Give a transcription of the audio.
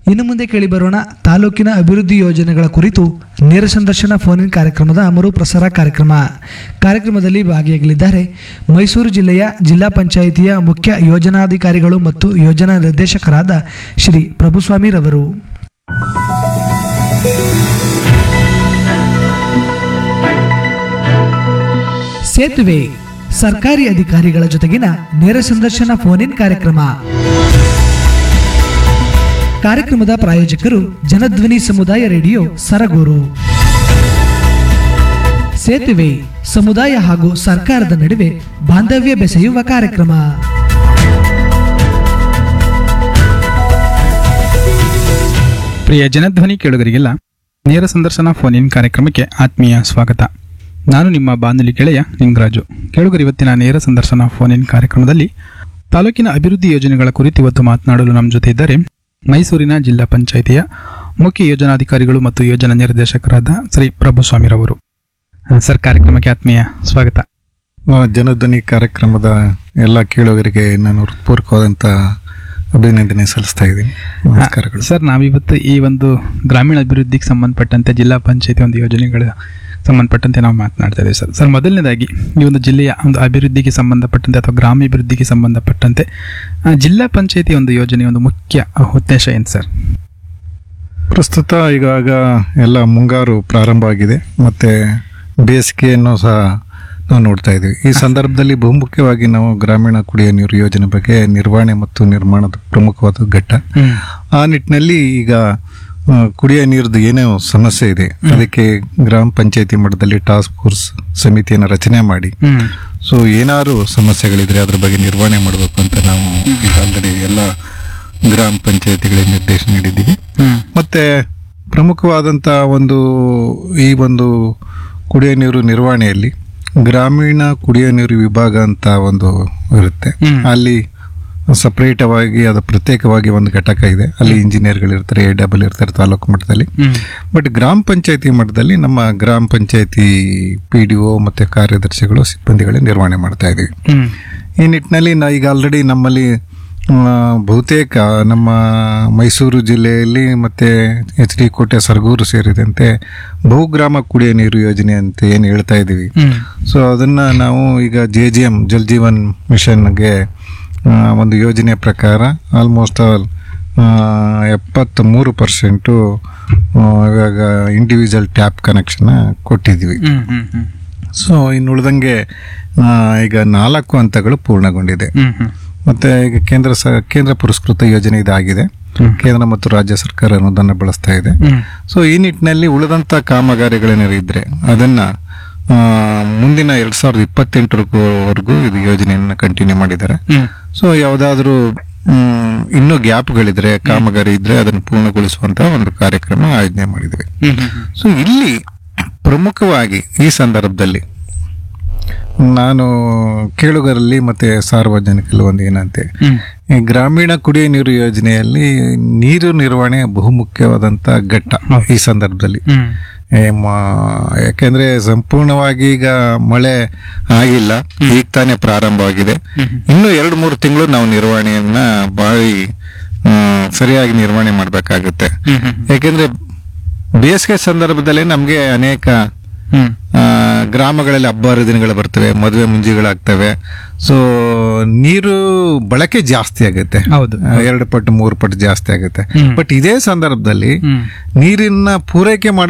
ಇನ್ನು ಮುಂದೆ ಕೇಳಿಬರೋಣ ತಾಲೂಕಿನ ಅಭಿವೃದ್ಧಿ ಯೋಜನೆಗಳ ಕುರಿತು ನೇರ ಸಂದರ್ಶನ ಫೋನ್ ಇನ್ ಕಾರ್ಯಕ್ರಮದ ಮರು ಪ್ರಸಾರ ಕಾರ್ಯಕ್ರಮ ಕಾರ್ಯಕ್ರಮದಲ್ಲಿ ಭಾಗಿಯಾಗಲಿದ್ದಾರೆ ಮೈಸೂರು ಜಿಲ್ಲೆಯ ಜಿಲ್ಲಾ ಪಂಚಾಯಿತಿಯ ಮುಖ್ಯ ಯೋಜನಾಧಿಕಾರಿಗಳು ಮತ್ತು ಯೋಜನಾ ನಿರ್ದೇಶಕರಾದ ಶ್ರೀ ಪ್ರಭುಸ್ವಾಮಿರವರು ಸೇತುವೆ ಸರ್ಕಾರಿ ಅಧಿಕಾರಿಗಳ ಜೊತೆಗಿನ ನೇರ ಸಂದರ್ಶನ ಫೋನ್ ಇನ್ ಕಾರ್ಯಕ್ರಮ ಕಾರ್ಯಕ್ರಮದ ಪ್ರಾಯೋಜಕರು ಜನಧ್ವನಿ ಸಮುದಾಯ ರೇಡಿಯೋ ಸರಗೂರು ಸೇತುವೆ ಸಮುದಾಯ ಹಾಗೂ ಸರ್ಕಾರದ ನಡುವೆ ಬಾಂಧವ್ಯ ಬೆಸೆಯುವ ಕಾರ್ಯಕ್ರಮ ಪ್ರಿಯ ಜನಧ್ವನಿ ಕೇಳುಗರಿಗೆಲ್ಲ ನೇರ ಸಂದರ್ಶನ ಫೋನ್ ಇನ್ ಕಾರ್ಯಕ್ರಮಕ್ಕೆ ಆತ್ಮೀಯ ಸ್ವಾಗತ ನಾನು ನಿಮ್ಮ ಬಾನುಲಿ ಗೆಳೆಯ ನಿಂಗರಾಜು ಕೇಳುಗರು ಇವತ್ತಿನ ನೇರ ಸಂದರ್ಶನ ಫೋನ್ ಇನ್ ಕಾರ್ಯಕ್ರಮದಲ್ಲಿ ತಾಲೂಕಿನ ಅಭಿವೃದ್ಧಿ ಯೋಜನೆಗಳ ಕುರಿತು ಇವತ್ತು ಮಾತನಾಡಲು ನಮ್ಮ ಜೊತೆ ಇದ್ದಾರೆ ಮೈಸೂರಿನ ಜಿಲ್ಲಾ ಪಂಚಾಯಿತಿಯ ಮುಖ್ಯ ಯೋಜನಾಧಿಕಾರಿಗಳು ಮತ್ತು ಯೋಜನಾ ನಿರ್ದೇಶಕರಾದ ಶ್ರೀ ಪ್ರಭುಸ್ವಾಮಿರವರು ಆ, ಸರ್ ಕಾರ್ಯಕ್ರಮಕ್ಕೆ ಆತ್ಮೀಯ ಸ್ವಾಗತ ಆ, ಜನಧ್ವನಿ ಕಾರ್ಯಕ್ರಮದ ಎಲ್ಲ ಕೇಳುಗರಿಗೆ ನಾನು ಹೃತ್ಪೂರ್ವಕವಾದಂಥ ಅಭಿನಂದನೆ ಸಲ್ಲಿಸ್ತಾ ಇದ್ದೀನಿ ನಮಸ್ಕಾರಗಳು ಸರ್ ನಾವಿವತ್ತು ಈ ಒಂದು ಗ್ರಾಮೀಣ ಅಭಿವೃದ್ಧಿಗೆ ಸಂಬಂಧಪಟ್ಟಂತೆ ಜಿಲ್ಲಾ ಪಂಚಾಯತಿ ಒಂದು ಯೋಜನೆಗಳ ಸಂಬಂಧಪಟ್ಟಂತೆ ನಾವು ಮಾತನಾಡ್ತಾ ಇದ್ದೀವಿ ಸರ್ ಸರ್ ಮೊದಲನೇದಾಗಿ ಈ ಒಂದು ಜಿಲ್ಲೆಯ ಒಂದು ಅಭಿವೃದ್ಧಿಗೆ ಸಂಬಂಧಪಟ್ಟಂತೆ ಅಥವಾ ಗ್ರಾಮಾಭಿವೃದ್ಧಿಗೆ ಸಂಬಂಧಪಟ್ಟಂತೆ ಆ, ಜಿಲ್ಲಾ ಪಂಚಾಯತಿ ಒಂದು ಯೋಜನೆ ಒಂದು ಮುಖ್ಯ ಉದ್ದೇಶ ಏನು ಸರ್ ಪ್ರಸ್ತುತ ಈಗಾಗ ಎಲ್ಲ ಮುಂಗಾರು ಪ್ರಾರಂಭ ಆಗಿದೆ ಮತ್ತೆ ಬೇಸಿಗೆಯನ್ನು ಸಹ ನಾವು ನೋಡ್ತಾ ಇದ್ದೀವಿ ಈ ಸಂದರ್ಭದಲ್ಲಿ ಬಹುಮುಖ್ಯವಾಗಿ ನಾವು ಗ್ರಾಮೀಣ ಕುಡಿಯುವ ನೀರು ಯೋಜನೆ ಬಗ್ಗೆ ನಿರ್ವಹಣೆ ಮತ್ತು ನಿರ್ಮಾಣದ ಪ್ರಮುಖವಾದ ಘಟ್ಟ ಆ ನಿಟ್ಟಿನಲ್ಲಿ ಈಗ ಆ, ಕುಡಿಯೋ ನೀರದ್ದು ಏನೋ ಸಮಸ್ಯೆ ಇದೆ ಅದಕ್ಕೆ ಗ್ರಾಮ ಪಂಚಾಯತಿ ಮಟ್ಟದಲ್ಲಿ ಟಾಸ್ಕ್ ಫೋರ್ಸ್ ಸಮಿತಿಯನ್ನು ರಚನೆ ಮಾಡಿ ಹ್ಮ್ ಸೊ ಏನಾದ್ರು ಸಮಸ್ಯೆಗಳಿದ್ರೆ ಅದ್ರ ಬಗ್ಗೆ ನಿರ್ವಹಣೆ ಮಾಡಬೇಕು ಅಂತ ನಾವು ಈಗ ಆಲ್ರೆಡಿ ಎಲ್ಲ ಗ್ರಾಮ ಪಂಚಾಯತಿಗಳಿಗೆ ನಿರ್ದೇಶನ ನೀಡಿದ್ದೀವಿ ಹ್ಮ್ ಮತ್ತೆ ಪ್ರಮುಖವಾದಂಥ ಒಂದು ಈ ಒಂದು ಕುಡಿಯೋ ನೀರು ನಿರ್ವಹಣೆಯಲ್ಲಿ ಗ್ರಾಮೀಣ ಕುಡಿಯೋ ನೀರು ವಿಭಾಗ ಅಂತ ಒಂದು ಇರುತ್ತೆ ಹ್ಮ್. ಅಲ್ಲಿ ಸಪರೇಟ್ ಆಗಿ ಅದು ಪ್ರತ್ಯೇಕವಾಗಿ ಒಂದು ಘಟಕ ಇದೆ ಅಲ್ಲಿ ಇಂಜಿನಿಯರ್ಗಳು ಇರ್ತಾರೆ ಎ ಡಬಲ್ ಇರ್ತಾರೆ ತಾಲೂಕು ಮಟ್ಟದಲ್ಲಿ ಹ್ಮ್ ಬಟ್ ಗ್ರಾಮ ಪಂಚಾಯತಿ ಮಟ್ಟದಲ್ಲಿ ನಮ್ಮ ಗ್ರಾಮ ಪಂಚಾಯತಿ ಪಿ ಡಿ ಒ ಮತ್ತು ಕಾರ್ಯದರ್ಶಿಗಳು ಸಿಬ್ಬಂದಿಗಳೇ ನಿರ್ವಹಣೆ ಮಾಡ್ತಾ ಇದ್ದೀವಿ ಹ್ಮ್ ಈ ನಿಟ್ಟಿನಲ್ಲಿ ನಾ ಈಗ ಆಲ್ರೆಡಿ ನಮ್ಮಲ್ಲಿ ಆ, ಬಹುತೇಕ ನಮ್ಮ ಮೈಸೂರು ಜಿಲ್ಲೆಯಲ್ಲಿ ಮತ್ತೆ ಎಚ್ ಡಿ ಕೋಟೆ ಸರಗೂರು ಸೇರಿದಂತೆ ಬಹುಗ್ರಾಮ ಕುಡಿಯೋ ನೀರು ಯೋಜನೆ ಅಂತ ಏನು ಹೇಳ್ತಾ ಇದ್ದೀವಿ ಹ್ಮ್ ಸೊ ಅದನ್ನ ನಾವು ಈಗ J G M Jal Jeevan ಮಿಷನ್ಗೆ ಆ, ಒಂದು ಯೋಜನೆ ಪ್ರಕಾರ ಆಲ್ಮೋಸ್ಟ್ ಆಲ್ ಎಪ್ಪತ್ತ ಮೂರು ಪರ್ಸೆಂಟು ಇವಾಗ ಇಂಡಿವಿಜುವಲ್ ಟ್ಯಾಪ್ ಕನೆಕ್ಷನ್ ಕೊಟ್ಟಿದ್ದೀವಿ ಹ್ಮ್ ಹ್ಮ್ ಹ್ಮ್ ಸೊ ಇನ್ನು ಉಳಿದಂಗೆ ಆ, ಈಗ ನಾಲ್ಕು ಹಂತಗಳು ಪೂರ್ಣಗೊಂಡಿದೆ ಹ್ಮ್ ಹ್ಮ್ ಮತ್ತೆ ಈಗ ಕೇಂದ್ರ ಸ ಕೇಂದ್ರ ಪುರಸ್ಕೃತ ಯೋಜನೆ ಇದಾಗಿದೆ ಕೇಂದ್ರ ಮತ್ತು ರಾಜ್ಯ ಸರ್ಕಾರ ಅನುದಾನ ಬಳಸ್ತಾ ಇದೆ ಹ್ಮ್ ಸೊ ಈ ನಿಟ್ಟಿನಲ್ಲಿ ಉಳಿದಂತ ಕಾಮಗಾರಿಗಳೇನಾದ್ರು ಇದ್ರೆ ಅದನ್ನ ಆ, ಮುಂದಿನ ಎರಡ್ ಸಾವಿರದ ಇಪ್ಪತ್ತೆಂಟರವರೆಗೂ ಇದು ಯೋಜನೆಯನ್ನ ಕಂಟಿನ್ಯೂ ಮಾಡಿದ್ದಾರೆ ಹ್ಮ್ ಸೊ ಯಾವುದಾದ್ರೂ ಇನ್ನೂ ಗ್ಯಾಪ್ಗಳಿದ್ರೆ ಕಾಮಗಾರಿ ಇದ್ರೆ ಅದನ್ನು ಪೂರ್ಣಗೊಳಿಸುವಂತ ಒಂದು ಕಾರ್ಯಕ್ರಮ ಆಯೋಜನೆ ಮಾಡಿದ್ವಿ ಹ್ಮ್ ಹ್ಮ್ ಹ್ಮ್ ಸೊ ಇಲ್ಲಿ ಪ್ರಮುಖವಾಗಿ ಈ ಸಂದರ್ಭದಲ್ಲಿ ನಾನು ಕೇಳುಗರಲ್ಲಿ ಮತ್ತೆ ಸಾರ್ವಜನಿಕರಲ್ಲಿ ಒಂದು ಏನಂತೆ ಹ್ಮ್ ಈ ಗ್ರಾಮೀಣ ಕುಡಿಯುವ ನೀರು ಯೋಜನೆಯಲ್ಲಿ ನೀರು ನಿರ್ವಹಣೆ ಬಹುಮುಖ್ಯವಾದಂತ ಘಟ್ಟ ಈ ಸಂದರ್ಭದಲ್ಲಿ ಹ್ಮ್ ಏ ಮ- ಯಾಕೆಂದ್ರೆ ಸಂಪೂರ್ಣವಾಗಿ ಈಗ ಮಳೆ ಆಗಿಲ್ಲ ಈಗ ತಾನೇ ಪ್ರಾರಂಭವಾಗಿದೆ ಇನ್ನು ಎರಡು ಮೂರು ತಿಂಗಳು ನಾವು ನಿರ್ವಹಣೆಯನ್ನ ಬಾಳಿ ಆ, ಸರಿಯಾಗಿ ನಿರ್ವಹಣೆ ಮಾಡಬೇಕಾಗುತ್ತೆ ಹ್ಮ್ ಹ್ಮ್ ಯಾಕೆಂದ್ರೆ ಬೇಸಿಗೆ ಸಂದರ್ಭದಲ್ಲಿ ನಮಗೆ ಅನೇಕ ಹ್ಮ್ ಆ, ಗ್ರಾಮಗಳಲ್ಲಿ ಹಬ್ಬ ಹರಿದಿನಗಳು ಬರ್ತವೆ ಮದುವೆ ಮುಂಜಿಗಳಾಗ್ತವೆ ಸೊ ನೀರು ಬಳಕೆ ಜಾಸ್ತಿ ಆಗುತ್ತೆ ಹೌದು. ಆ, ಎರಡು ಪಟ್ಟು ಮೂರು ಪಟ್ಟು ಜಾಸ್ತಿ ಆಗುತ್ತೆ ಹ್ಮ್. ಬಟ್ ಇದೇ ಸಂದರ್ಭದಲ್ಲಿ ಹ್ಮ್ ನೀರಿನ ಪೂರೈಕೆ ಮಾಡೋ